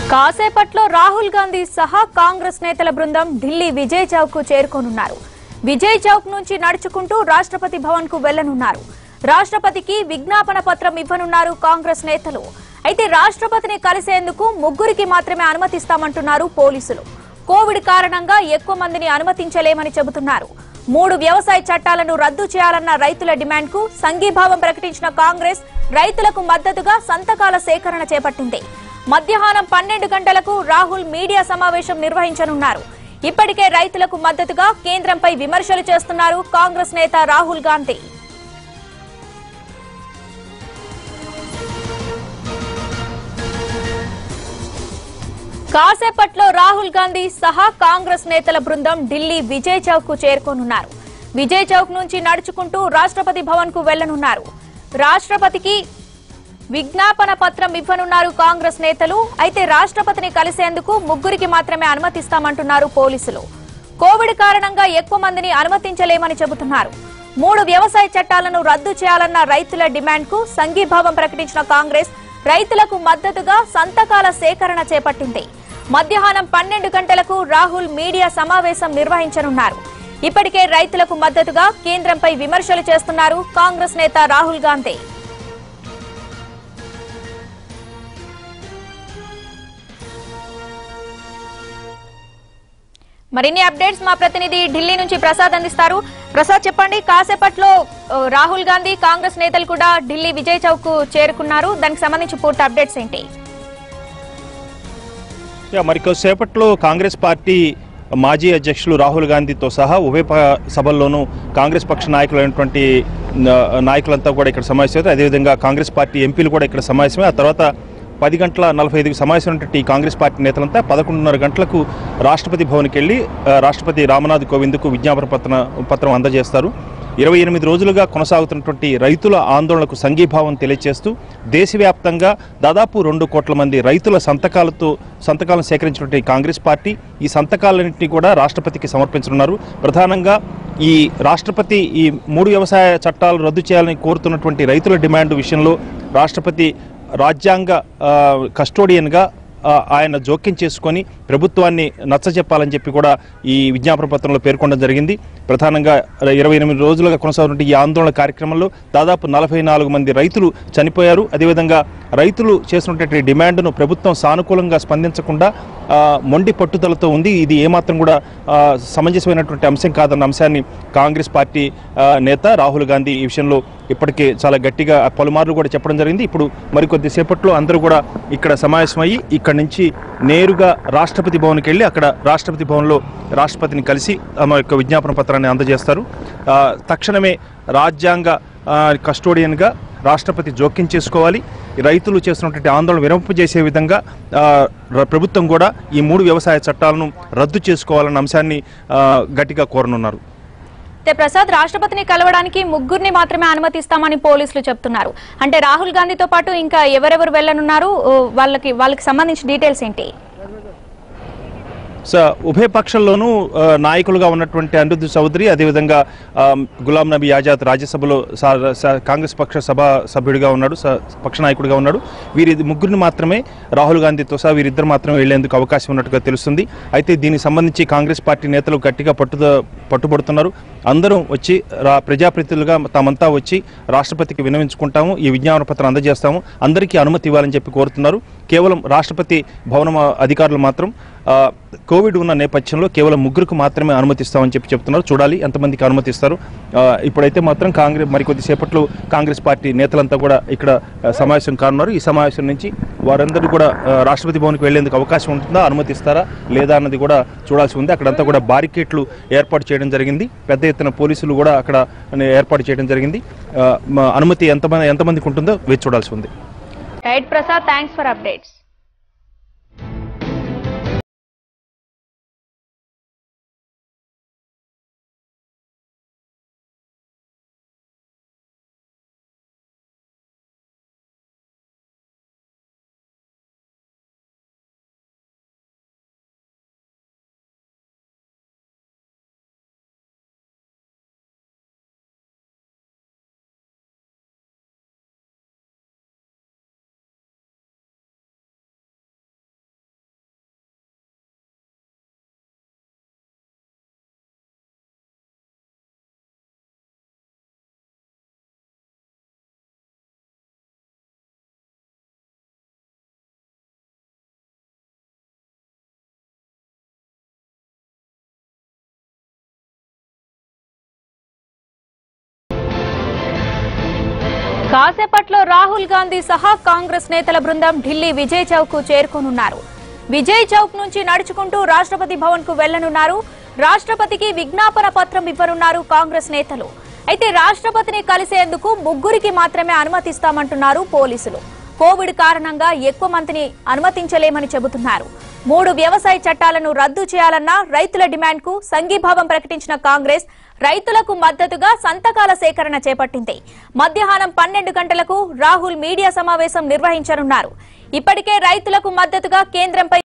కాసేపట్లో రాహుల్ గాంధీ సహా కాంగ్రెస్ నేతల బృందం ఢిల్లీ విజయ్ చౌక్ కు చేరుకోనున్నారు విజయ్ చౌక్ నుంచి నడుచుకుంటూ రాష్ట్రపతి భవన్ కు వెళ్లనున్నారు రాష్ట్రపతికి విజ్ఞాపన పత్రం ఇవ్వనున్నారు కాంగ్రెస్ నేతలు అయితే రాష్ట్రపతిని కలిసేందుకు ముగ్గురికి మాత్రమే అనుమతిస్తామంటున్నారు పోలీసులు కోవిడ్ కారణంగా ఎక్కువ మందిని అనుమతించలేమని చెబుతున్నారు మూడు వ్యవసాయ చట్టాలను రద్దు చేయాలన్న రైతుల డిమాండ్ కు సంఘీభావం ప్రకటించిన కాంగ్రెస్ రైతులకు మద్దతుగా సంతకాల సేకరణ చేపట్టింది మధ్యాహ్నం పన్నెండు గంటలకు రాహుల్ మీడియా సమావేశం నిర్వహించనున్నారు ఇప్పటికే రైతులకు మద్దతుగా కేంద్రంపై విమర్శలు చేస్తున్నారు కాంగ్రెస్ నేత రాహుల్ గాంధీ కాసేపట్లో రాహుల్ గాంధీ సహా కాంగ్రెస్ నేతల బృందం ఢిల్లీ విజయ్ చౌక్ కు చేరుకోనున్నారు విజయ్ చౌక్ నుంచి నడుచుకుంటూ రాష్ట్రపతి భవన్ కు వెళ్లనున్నారు రాష్ట్రపతికి విజ్ఞాపన పత్రం ఇవ్వనున్నారు కాంగ్రెస్ నేతలు అయితే రాష్ట్రపతిని కలిసేందుకు ముగ్గురికి మాత్రమే అనుమతిస్తామంటున్నారు పోలీసులు కోవిడ్ కారణంగా ఎక్కువ మందిని అనుమతించలేమని చెబుతున్నారు మూడు వ్యవసాయ చట్టాలను రద్దు చేయాలన్న రైతుల డిమాండ్ కు సంఘీభావం ప్రకటించిన కాంగ్రెస్ రైతులకు మద్దతుగా సంతకాల సేకరణ చేపట్టింది మధ్యాహ్నం పన్నెండు గంటలకు రాహుల్ మీడియా సమావేశం నిర్వహించనున్నారు ఇప్పటికే రైతులకు మద్దతుగా కేంద్రంపై విమర్శలు చేస్తున్నారు కాంగ్రెస్ నేత రాహుల్ గాంధీ మరిన్ని అప్డేట్స్ మా ప్రతినిధి ఢిల్లీ నుంచి ప్రసాద్ అందిస్తారు ప్రసాద్ చెప్పండి కాసేపట్లో ఆ, రాహుల్ గాంధీ కాంగ్రెస్ నేతలు కూడా ఢిల్లీ విజయ్ చౌక్ కు చేరుకున్నారు దానికి సంబంధించి పూర్తి అప్డేట్స్ ఏంటి యా, మరి కొద్దిసేపట్లో కాంగ్రెస్ పార్టీ మాజీ అధ్యక్షులు రాహుల్ గాంధీతో సహా ఉభయ ప- సభల్లోనూ కాంగ్రెస్ పక్ష నాయకులైనటువంటి నా- నాయకులంతా కూడా ఇక్కడ సమావేశమవుతారు అదేవిధంగా కాంగ్రెస్ పార్టీ ఎంపీలు కూడా ఇక్కడ సమావేశమై ఆ తర్వాత పది గంటల నలభై ఐదుకి సమావేశమైనటువంటి ఈ కాంగ్రెస్ పార్టీ నేతలంతా పదకొండున్నర గంటలకు రాష్ట్రపతి భవన్కి వెళ్ళి ఆ, రాష్ట్రపతి రామనాథ్ కోవింద్కు విజ్ఞాపన పత్ర పత్రం అందజేస్తారు ఇరవై ఎనిమిది రోజులుగా కొనసాగుతున్నటువంటి రైతుల ఆందోళనకు సంఘీభావం తెలియజేస్తూ దేశవ్యాప్తంగా దాదాపు రెండు కోట్ల మంది రైతుల సంతకాలతో సంతకాలను సేకరించినటువంటి కాంగ్రెస్ పార్టీ ఈ సంతకాలన్నింటినీ కూడా రాష్ట్రపతికి సమర్పించనున్నారు ప్రధానంగా ఈ రాష్ట్రపతి ఈ మూడు వ్యవసాయ చట్టాలు రద్దు చేయాలని కోరుతున్నటువంటి రైతుల డిమాండ్ విషయంలో రాష్ట్రపతి రాజ్యాంగ ఆ, కస్టోడియన్గా ఆ, ఆయన జోక్యం చేసుకొని ప్రభుత్వాన్ని నచ్చజెప్పాలని చెప్పి కూడా ఈ విజ్ఞాపన పత్రంలో పేర్కొనడం జరిగింది ప్రధానంగా ఇరవై ఎనిమిది రోజులుగా కొనసాగుతున్న ఈ ఆందోళన కార్యక్రమంలో దాదాపు నలభై నాలుగు మంది రైతులు చనిపోయారు అదేవిధంగా రైతులు చేసినటువంటి డిమాండ్ను ప్రభుత్వం సానుకూలంగా స్పందించకుండా ఆ, మొండి పట్టుదలతో ఉంది ఇది ఏమాత్రం కూడా ఆ, సమంజసమైనటువంటి అంశం కాదన్న అంశాన్ని కాంగ్రెస్ పార్టీ ఆ, నేత రాహుల్ గాంధీ ఈ విషయంలో ఇప్పటికే చాలా గట్టిగా పలుమార్లు కూడా చెప్పడం జరిగింది ఇప్పుడు మరికొద్ది సేపట్లో అందరూ కూడా ఇక్కడ సమావేశమయ్యి ఇక్కడ నుంచి నేరుగా రాష్ట్రపతి భవన్కి వెళ్ళి అక్కడ రాష్ట్రపతి భవన్లో రాష్ట్రపతిని కలిసి తమ యొక్క విజ్ఞాపన పత్రాన్ని అందజేస్తారు ఆ, తక్షణమే రాజ్యాంగ ఆ, కస్టోడియన్గా రాష్ట్రపతి జోక్యం చేసుకోవాలి ఈ రైతులు చేస్తున్నటువంటి ఆందోళన విరమింపజేసే విధంగా ఆ, ర- ప్రభుత్వం కూడా ఈ మూడు వ్యవసాయ చట్టాలను రద్దు చేసుకోవాలన్న అంశాన్ని ఆ, గట్టిగా కోరనున్నారు అయితే ప్రసాద్ రాష్ట్రపతిని కలవడానికి ముగ్గురిని మాత్రమే అనుమతిస్తామని పోలీసులు చెప్తున్నారు అంటే రాహుల్ గాంధీతో పాటు ఇంకా ఎవరెవరు వెళ్ళనున్నారు ఓ, వాళ్ళకి వాళ్ళకి సంబంధించిన డీటెయిల్స్ ఏంటి సో ఉభయ పక్షంలోనూ ఆ, నాయకులుగా ఉన్నటువంటి అనిరుద్ధ్ చౌదరి అదేవిధంగా ఆ, గులాం నబీ ఆజాద్ రాజ్యసభలో సా- సా- కాంగ్రెస్ పక్ష సభ సభ్యుడిగా ఉన్నాడు స- పక్ష నాయకుడిగా ఉన్నాడు వీరి ముగ్గురిని మాత్రమే రాహుల్ గాంధీతో సహా వీరిద్దరు మాత్రమే వెళ్లేందుకు అవకాశం ఉన్నట్టుగా తెలుస్తుంది అయితే దీనికి సంబంధించి కాంగ్రెస్ పార్టీ నేతలు గట్టిగా పట్టుద పట్టుబడుతున్నారు అందరం వచ్చి రా ప్రజాప్రతినిధులుగా తామంతా వచ్చి రాష్ట్రపతికి వినవించుకుంటాము ఈ విజ్ఞాపన పత్రం అందజేస్తాము అందరికీ అనుమతి ఇవ్వాలని చెప్పి కోరుతున్నారు కేవలం రాష్ట్రపతి భవనం అధికారులు మాత్రం ఆ, కోవిడ్ ఉన్న నేపథ్యంలో కేవలం ముగ్గురికి మాత్రమే అనుమతిస్తామని చెప్పి చెప్తున్నారు చూడాలి ఎంతమందికి అనుమతిస్తారు ఆ, ఇప్పుడైతే మాత్రం కాంగ్రెస్ మరికొద్ది సేపట్లో కాంగ్రెస్ పార్టీ నేతలంతా కూడా ఇక్కడ ఆ, సమావేశం కానున్నారు ఈ సమావేశం నుంచి వారందరూ కూడా ఆ, రాష్ట్రపతి భవన్కి వెళ్లేందుకు అవకాశం ఉంటుందా అనుమతిస్తారా లేదా అన్నది కూడా చూడాల్సి ఉంది అక్కడంతా కూడా బారికేట్లు ఏర్పాటు చేయడం జరిగింది పెద్ద ఎత్తున పోలీసులు కూడా అక్కడ ఏర్పాటు చేయడం జరిగింది ఆ, మ- అనుమతి ఎంతమంది ఎంతమందికి ఉంటుందో వేచి చూడాల్సి ఉంది right Prasad thanks for updates కాసేపట్లో రాహుల్ గాంధీ సహా కాంగ్రెస్ నేతల బృందం ఢిల్లీ విజయ్ చౌక్ కు చేరుకోనున్నారు విజయ్ చౌక్ నుంచి నడుచుకుంటూ రాష్ట్రపతి భవన్ కు వెళ్లనున్నారు రాష్ట్రపతికి విజ్ఞాపన పత్రం ఇవ్వనున్నారు కాంగ్రెస్ నేతలు అయితే రాష్ట్రపతిని కలిసేందుకు ముగ్గురికి మాత్రమే అనుమతిస్తామంటున్నారు పోలీసులు కోవిడ్ కారణంగా ఎక్కువ మందిని అనుమతించలేమని చెబుతున్నారు మూడు వ్యవసాయ చట్టాలను రద్దు చేయాలన్న రైతుల డిమాండ్ కు సంఘీభావం ప్రకటించిన కాంగ్రెస్ రైతులకు మద్దతుగా సంతకాల సేకరణ చేపట్టింది మధ్యాహ్నం పన్నెండు గంటలకు రాహుల్ మీడియా సమావేశం నిర్వహించనున్నారు ఇప్పటికే రైతులకు మద్దతుగా కేంద్రంపై